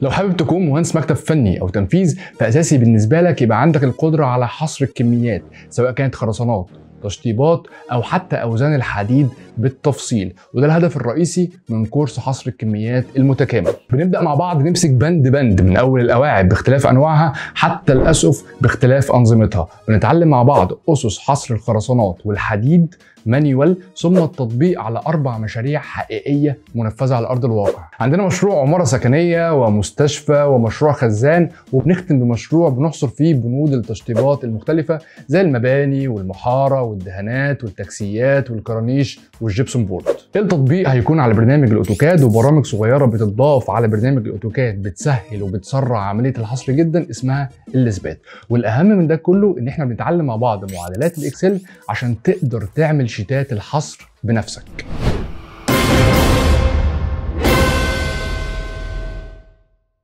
لو حابب تكون مهندس مكتب فني او تنفيذ فاساسي بالنسبه لك يبقى عندك القدره على حصر الكميات سواء كانت خرسانات تشطيبات او حتى اوزان الحديد بالتفصيل وده الهدف الرئيسي من كورس حصر الكميات المتكامل بنبدا مع بعض نمسك بند بند من اول القواعد باختلاف انواعها حتى الاسقف باختلاف انظمتها ونتعلم مع بعض اسس حصر الخرسانات والحديد مانيوال ثم التطبيق على اربع مشاريع حقيقيه منفذه على ارض الواقع عندنا مشروع عماره سكنيه ومستشفى ومشروع خزان وبنختم بمشروع بنحصر فيه بنود التشطيبات المختلفه زي المباني والمحاره والدهانات والتكسيات والكرانيش والجبسون بورد التطبيق هيكون على برنامج الاوتوكاد وبرامج صغيره بتضاف على برنامج الاوتوكاد بتسهل وبتسرع عمليه الحصر جدا اسمها الاثبات والاهم من ده كله ان احنا بنتعلم مع بعض معادلات الاكسل عشان تقدر تعمل شيتات الحصر بنفسك